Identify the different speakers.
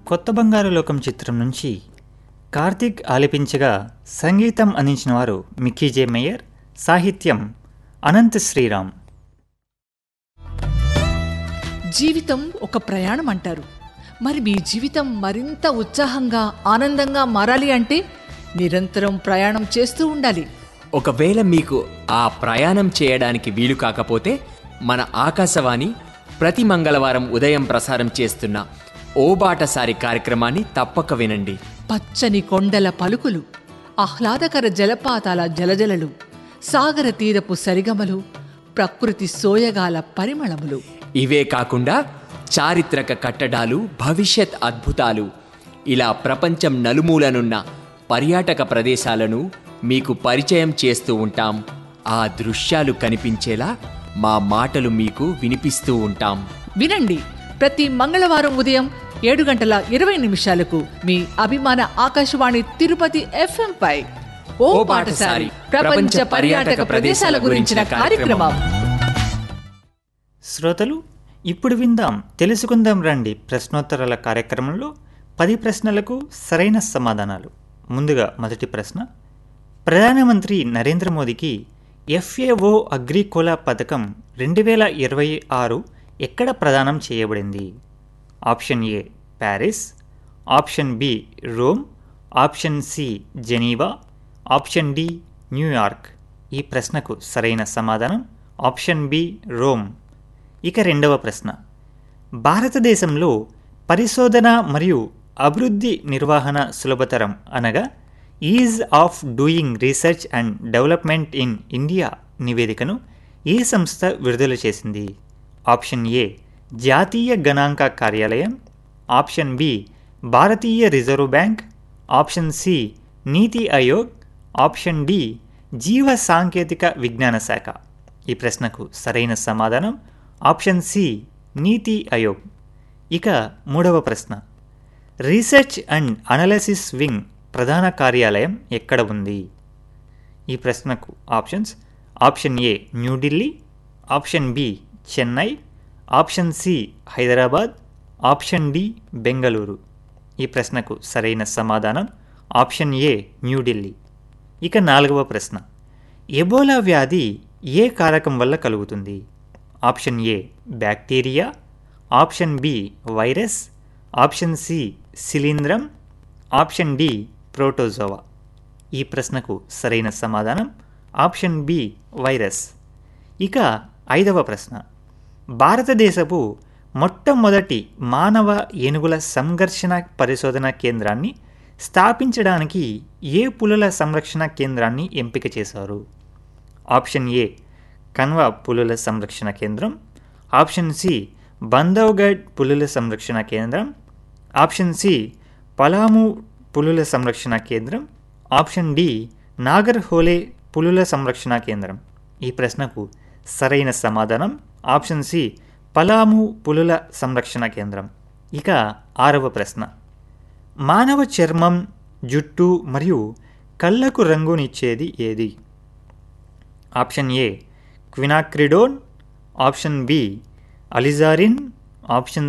Speaker 1: కొత్త బంగారు లోకం చిత్రం నుంచి కార్తీక్ ఆలపించగా సంగీతం అందించిన వారు మిక్కీ జే మేయర్ సాహిత్యం అనంత్ శ్రీరామ్
Speaker 2: జీవితం ఒక ప్రయాణం అంటారు మరి మీ జీవితం మరింత ఉత్సాహంగా ఆనందంగా మారాలి అంటే నిరంతరం ప్రయాణం చేస్తూ ఉండాలి
Speaker 3: ఒకవేళ మీకు ఆ ప్రయాణం చేయడానికి వీలు కాకపోతే మన ఆకాశవాణి ప్రతి మంగళవారం ఉదయం ప్రసారం చేస్తున్న ఓ బాటసారి కార్యక్రమాన్ని తప్పక వినండి
Speaker 2: పచ్చని కొండల పలుకులు ఆహ్లాదకర జలపాతాల జలజలలు సాగర తీరపు సరిగమలు ప్రకృతి సోయగాల పరిమళములు
Speaker 3: ఇవే కాకుండా చారిత్రక కట్టడాలు భవిష్యత్ అద్భుతాలు ఇలా ప్రపంచం నలుమూలనున్న పర్యాటక ప్రదేశాలను మీకు పరిచయం చేస్తూ ఉంటాం ఆ దృశ్యాలు కనిపించేలా మా మాటలు మీకు వినిపిస్తూ ఉంటాం
Speaker 2: వినండి ప్రతి మంగళవారం ఉదయం ఏడు గంటల ఇరవై నిమిషాలకు మీ అభిమాన ఆకాశవాణి తిరుపతి ఎఫ్ఎం పై ఓ పాటసారి ప్రపంచ పర్యాటక ప్రదేశాల గురించిన కార్యక్రమం
Speaker 1: శ్రోతలు ఇప్పుడు విందాం తెలుసుకుందాం రండి ప్రశ్నోత్తరాల కార్యక్రమంలో పది ప్రశ్నలకు సరైన సమాధానాలు ముందుగా మొదటి ప్రశ్న ప్రధానమంత్రి నరేంద్ర మోదీకి ఎఫ్ఏఓ అగ్రికోలా పథకం రెండు వేల ఇరవై ఆరు ఎక్కడ ప్రదానం చేయబడింది option A Paris option B Rome option C Geneva option D New York ఈ ప్రశ్నకు సరైన సమాధానం ఆప్షన్ బి రోమ్ ఇక రెండవ ప్రశ్న భారతదేశంలో పరిశోధన మరియు అభివృద్ధి నిర్వహణ సులభతరం అనగా ease of doing research and development in India నివేదికను ఏ సంస్థ విడుదల చేసింది ఆప్షన్ ఏ జాతీయ గణాంక కార్యాలయం ఆప్షన్ బి భారతీయ reserve bank option C Niti Aayog option D జీవ సాంకేతిక విజ్ఞాన శాఖ ఈ ప్రశ్నకు సరైన సమాధానం ఆప్షన్ సి నీతి ఆయోగ్ ఇక మూడవ ప్రశ్న రీసెర్చ్ అండ్ అనాలిసిస్ వింగ్ ప్రధాన కార్యాలయం ఎక్కడ ఉంది ఈ ప్రశ్నకు options option A New Delhi option B Chennai option C Hyderabad option D Bengaluru ఈ ప్రశ్నకు సరైన సమాధానం ఆప్షన్ ఏ న్యూఢిల్లీ ఇక నాలుగవ ప్రశ్న ఎబోలా వ్యాధి ఏ కారకం వల్ల కలుగుతుంది option A bacteria option B virus option C శిలీంధ్రం ఆప్షన్ డి ప్రోటోజోవా ఈ ప్రశ్నకు సరైన సమాధానం ఆప్షన్ బి వైరస్ ఇక ఐదవ ప్రశ్న భారతదేశపు మొట్టమొదటి మానవ ఏనుగుల సంఘర్షణ పరిశోధన కేంద్రాన్ని స్థాపించడానికి ఏ పులుల సంరక్షణ కేంద్రాన్ని ఎంపిక చేశారు ఆప్షన్ ఏ కన్వా పులుల సంరక్షణ కేంద్రం ఆప్షన్ సి బంధవ్గఢ్ పులుల సంరక్షణ కేంద్రం ఆప్షన్ సి పలాము పులుల సంరక్షణ కేంద్రం ఆప్షన్ డి నాగర్ హోలే పులుల సంరక్షణ కేంద్రం ఈ ప్రశ్నకు సరైన సమాధానం ఆప్షన్ సి పలాము పులుల సంరక్షణ కేంద్రం ఇక ఆరవ ప్రశ్న మానవ చర్మం జుట్టు మరియు కళ్ళకు రంగునిచ్చేది ఏది option A quinacridone option B alizarin option